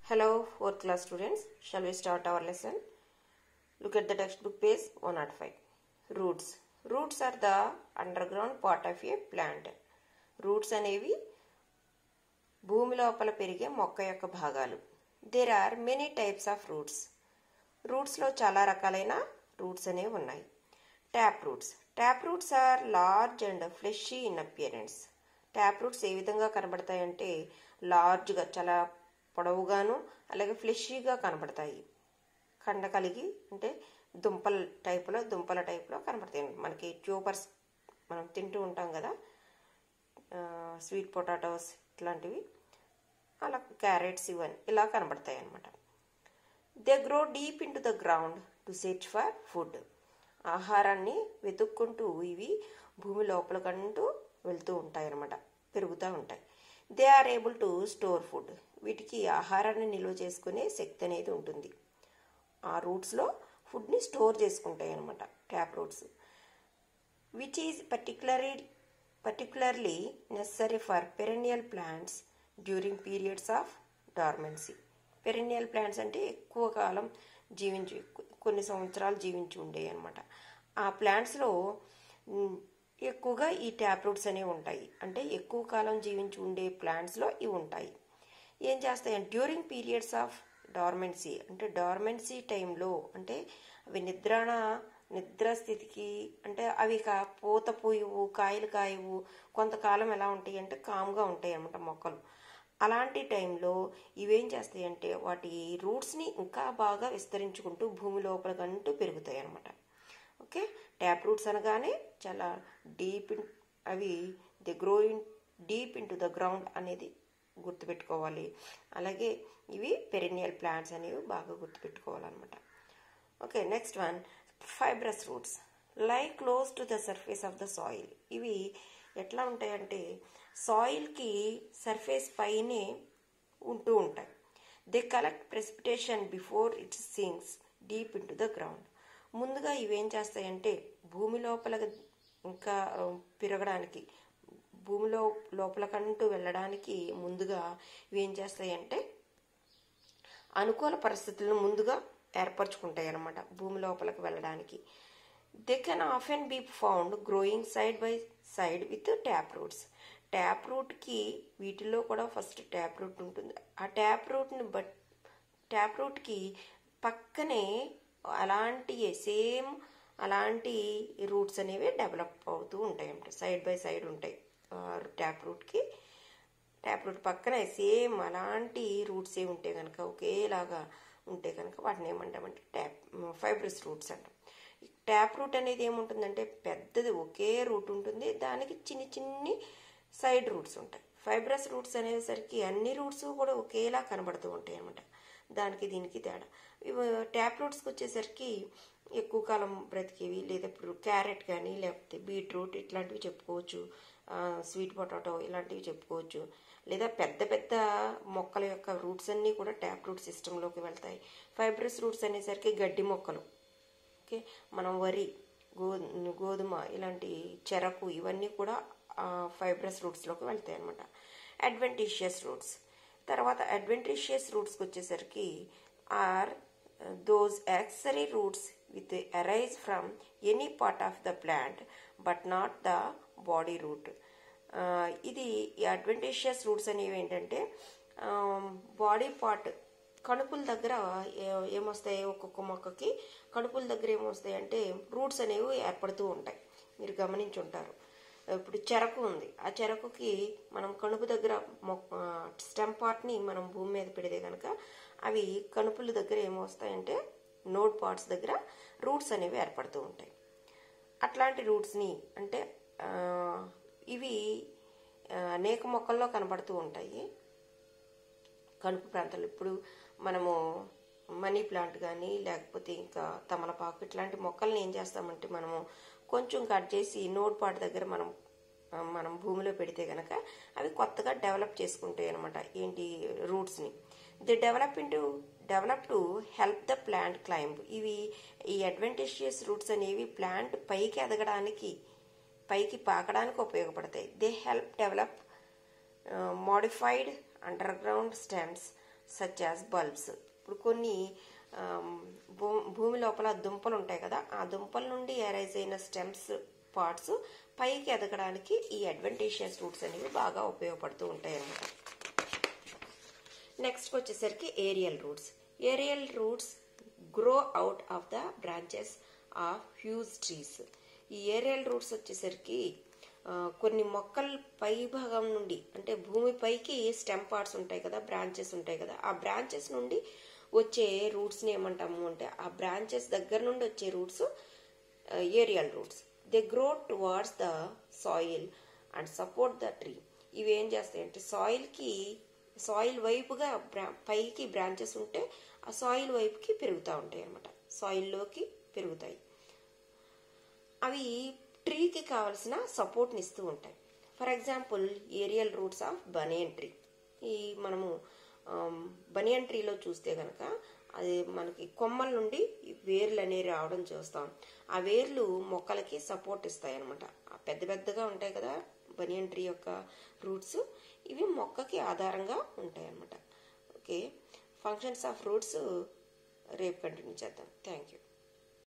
Hello, fourth class students. Shall we start our lesson? Look at the textbook page 105. Roots. Roots are the underground part of a plant. Roots అనేవి భూమి లోపల పెరిగే మొక్క యొక్క భాగాలు there are many types of roots రూట్స్లో చాలా రకాలైన రూట్స్ అనేవి ఉన్నాయి tap roots tap roots are large and fleshy in appearance tap roots ఏ విధంగా కనబడతాయంటే లార్జ్గా చాలా పొడవుగాను అలాగే ఫ్లెషీగా కనబడతాయి కండ కలిగి అంటే దుంపల టైపులో దుంపల టైపులో కనబడతాయి మనకి ట్యూబర్స్ మనం తింటూ ఉంటాం కదా స్వీట్ పొటాటోస్ ఇట్లాంటివి అలా క్యారెట్స్ ఇవన్నీ ఇలా కనబడతాయి అన్నమాట they grow deep into the ground to search for food ఆహారాన్ని వెతుక్కుంటూ ఇవి భూమి లోపలకంటూ వెళ్తూ ఉంటాయి అన్నమాట పెరుగుతూ ఉంటాయి they are able to store food వీటికి ఆహారాన్ని నిల్వ చేసుకునే శక్తి అనేది ఉంటుంది ఆ రూట్స్లో ఫుడ్ని స్టోర్ చేసుకుంటాయి అనమాట tap roots which is particularly particularly necessary for perennial plants during periods of dormancy perennial plants అంటే ఎక్కువ కాలం జీవించి కొన్ని సంవత్సరాలు జీవించి ఉండేవి అనమాట ఆ ప్లాంట్స్లో ఎక్కువగా ఈ ట్యాప్ రూట్స్ అనేవి ఉంటాయి అంటే ఎక్కువ కాలం జీవించి ఉండే ప్లాంట్స్లో ఇవి ఉంటాయి ఏం చేస్తాయి డ్యూరింగ్ పీరియడ్స్ ఆఫ్ డార్మెన్సీ అంటే డార్మెన్సీ టైంలో అంటే అవి నిద్రాణ నిద్ర స్థితికి అంటే అవి కా పూత పూయవు కాయలు కాయవు కొంతకాలం ఎలా ఉంటాయి అంటే కామ్గా ఉంటాయి అన్నమాట మొక్కలు అలాంటి టైంలో ఇవేం చేస్తాయి అంటే వాటి రూట్స్ని ఇంకా బాగా విస్తరించుకుంటూ భూమి లోపలకంటూ పెరుగుతాయి అన్నమాట ఓకే ట్యాప్ రూట్స్ అనగానే చాలా డీప్ అవి they growing deep into the ground అనేది గుర్తుపెట్టుకోవాలి అలాగే ఇవి పెరినియల్ ప్లాంట్స్ అనేవి బాగా గుర్తుపెట్టుకోవాలన్నమాట okay next one fibrous roots lie close to the surface of the soil ఇవి ఎట్లా ఉంటాయంటే సాయిల్కి సర్ఫేస్ పైనే ఉంటూ ఉంటాయి they collect precipitation before it sinks deep into the ground ముందుగా ఇవేం చేస్తాయంటే భూమి లోపల ఇంకా పెరగడానికి భూమిలో లోపలకంటూ వెళ్ళడానికి ముందుగా ఇవేం చేస్తాయంటే అనుకూల పరిస్థితులను ముందుగా ఏర్పరచుకుంటాయి అన్నమాట భూమి లోపలికి వెళ్ళడానికి they can often be found growing side by side with tap roots tap రూట్కి వీటిల్లో కూడా ఫస్ట్ ట్యాప్ రూట్ ఉంటుంది ఆ ట్యాప్ రూట్ని బట్ ట్యాప్ రూట్కి పక్కనే అలాంటి సేమ్ అలాంటి రూట్స్ అనేవి డెవలప్ అవుతూ ఉంటాయి అన్నమాట సైడ్ బై సైడ్ ఉంటాయి ట్యాప్ రూట్కి ట్యాప్ రూట్ పక్కన సేమ్ అలాంటి రూట్స్ ఏ ఉంటే కనుక ఒకేలాగా ఉంటే కనుక వాటిని ఏమంటామంటే ట్యాప్ ఫైబ్రస్ రూట్స్ అంటాం ట్యాప్ రూట్ అనేది ఏముంటుందంటే పెద్దది ఒకే రూట్ ఉంటుంది దానికి చిన్ని చిన్ని సైడ్ రూట్స్ ఉంటాయి ఫైబ్రస్ రూట్స్ అనేసరికి అన్ని రూట్స్ కూడా ఒకేలా కనబడుతూ ఉంటాయి అనమాట దానికి దీనికి తేడా ట్యాప్ రూట్స్కి వచ్చేసరికి ఎక్కువ కాలం బ్రతికేవి లేదా ఇప్పుడు క్యారెట్ కానీ లేకపోతే బీట్రూట్ ఇట్లాంటివి చెప్పుకోవచ్చు స్వీట్ పొటాటో ఇలాంటివి చెప్పుకోవచ్చు లేదా పెద్ద పెద్ద మొక్కల యొక్క రూట్స్ అన్నీ కూడా ట్యాప్ రూట్ సిస్టంలోకి వెళ్తాయి ఫైబ్రస్ రూట్స్ అనేసరికి గడ్డి మొక్కలు ఓకే మనం వరి గో గోధుమ ఇలాంటి చెరకు ఇవన్నీ కూడా ఫైబ్రస్ రూట్స్లోకి వెళ్తాయి అనమాట అడ్వెంటిషియస్ రూట్స్ తర్వాత అడ్వెంటిషియస్ రూట్స్కి వచ్చేసరికి are those accessory roots with arise from any part of the plant but not the body root ఇది ఈ అడ్వెంటేషియస్ రూట్స్ అనేవి ఏంటంటే బాడీ పార్ట్ కడుపుల దగ్గర ఏమొస్తాయి ఒక్కొక్క మొక్కకి కడుపుల దగ్గర ఏమొస్తాయి అంటే రూట్స్ అనేవి ఏర్పడుతూ ఉంటాయి మీరు గమనించి ఉంటారు ఇప్పుడు చెరకు ఉంది ఆ చెరకుకి మనం కణుపు దగ్గర స్టెమ్ పార్ట్ని మనం భూమి మీద పెడితే కనుక అవి కణుపుల దగ్గర ఏమొస్తాయంటే నోడ్ పార్ట్స్ దగ్గర రూట్స్ అనేవి ఏర్పడుతూ ఉంటాయి అట్లాంటి రూట్స్ని అంటే ఇవి అనేక మొక్కల్లో కనబడుతూ ఉంటాయి కణుపు ప్రాంతాలు ఇప్పుడు మనము మనీ ప్లాంట్ కానీ లేకపోతే ఇంకా తమలపాకు ఇట్లాంటి మొక్కల్ని ఏం చేస్తామంటే మనము కొంచెం కట్ చేసి నోట్ పాట్ దగ్గర మనం మనం భూమిలో పెడితే కనుక అవి కొత్తగా డెవలప్ చేసుకుంటాయి అనమాట ఏంటి రూట్స్ని they develop into develop to help the plant climb ఇవి ఈ అడ్వెంటేషియస్ రూట్స్ అనేవి ప్లాంట్ పైకి ఎదగడానికి పైకి పాకడానికి ఉపయోగపడతాయి they help develop modified underground stems such as bulbs ఇప్పుడు కొన్ని భూ భూమి లోపల దుంపలు ఉంటాయి కదా ఆ దుంపల నుండి ఎరైజ్ అయిన స్టెమ్స్ పార్ట్స్ పైకి ఎదగడానికి ఈ అడ్వెంటేషియస్ రూట్స్ అనేవి బాగా ఉపయోగపడుతూ ఉంటాయి అన్నమాట నెక్స్ట్ వచ్చేసరికి aerial roots aerial roots grow out of the branches of huge trees ఈ ఏరియల్ రూట్స్ వచ్చేసరికి కొన్ని మొక్కల పై భాగం నుండి అంటే భూమిపైకి స్టెమ్ పార్ట్స్ ఉంటాయి కదా బ్రాంచెస్ ఉంటాయి కదా ఆ బ్రాంచెస్ నుండి వచ్చే రూట్స్ని ఏమంటాము అంటే ఆ బ్రాంచెస్ దగ్గర నుండి వచ్చే roots aerial roots they grow towards the soil and support the tree ఇవి ఏం చేస్తాయి అంటే సాయిల్కి సాయిల్ వైపుగా బ్రా పైకి బ్రాంచెస్ ఉంటే ఆ సాయిల్ వైపుకి పెరుగుతూ ఉంటాయి అనమాట సాయిల్లోకి పెరుగుతాయి అవి ట్రీకి కావలసిన సపోర్ట్ని ఇస్తూ ఉంటాయి for example aerial roots of banyan tree ఈ మనము బనియన్ ట్రీలో చూస్తే కనుక అది మనకి కొమ్మల నుండి వేర్లు అనేవి రావడం చూస్తాం ఆ వేర్లు మొక్కలకి సపోర్ట్ ఇస్తాయి అనమాట పెద్ద పెద్దగా ఉంటాయి కదా బనియన్ ట్రీ యొక్క రూట్స్ ఇవి మొక్కకి ఆధారంగా ఉంటాయి అనమాట ఓకే ఫంక్షన్స్ ఆఫ్ రూట్స్ రేపు కంటిన్యూ చేద్దాం థ్యాంక్ యూ